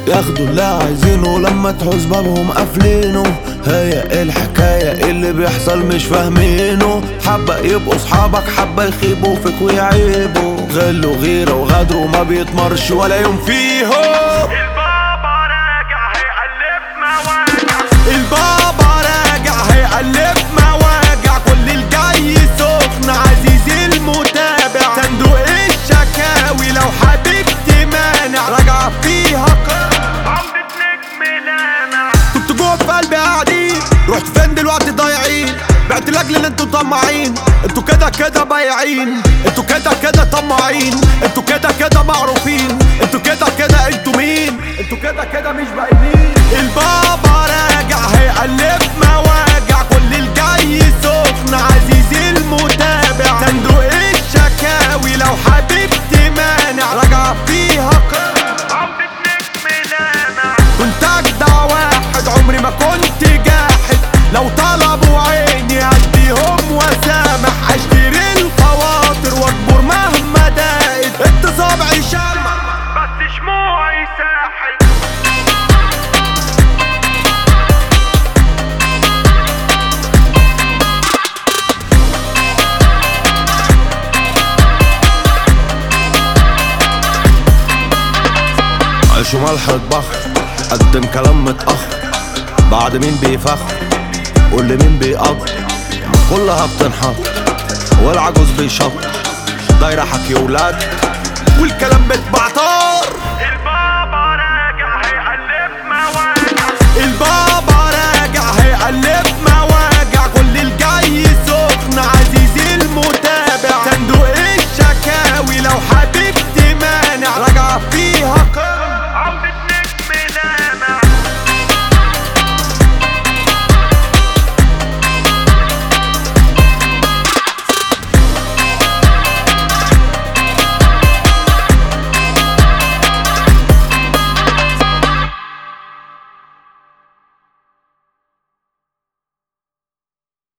ياخدوا اللي عايزينه لما تحوز بابهم قافلينه هي الحكاية اللي بيحصل مش فاهمينه حبة يبقوا صحابك حبة يخيبوا فيك ويعيبوا غلوا غيرة وغدروا ما بيتمرش ولا يوم فيهم البابا راجع هيقلب مواجع البابا راجع هيقلب مواجع كل الجاي سخن عزيزي المتابع صندوق الشكاوي لو حبيب تمانع راجعة فيها قرار عودة نجم لامع كنت جوه في قلبي قاعدين رحت فين دلوقتي ضايعين بعت لاجل ان انتوا طماعين انتوا كده كده بايعين انتوا كده كده طماعين انتوا كده كده معروفين انتوا كده كده انتوا مين انتوا كده كده مش باينين البابا راجع هيقلب مواجع كل الجاي سخن عزيزي المتابع صندوق الشكاوي لو حبيب تمانع راجعة فيها قرار عودة نجم لامع كنت اجدع واحد عمري ما كنت جاحد لو طلبوا عيني اديهم واسامح اشتري الخواطر واكبر مهما دقت انت صابعي شمع بس شموعي ساحت عيش وملح اطبخ قدم كلام متأخر بعد مين بيفخر قول لي مين بيقدر كلها بتنحط والعجوز بيشط دايرة حكي ولاد والكلام بتبعتار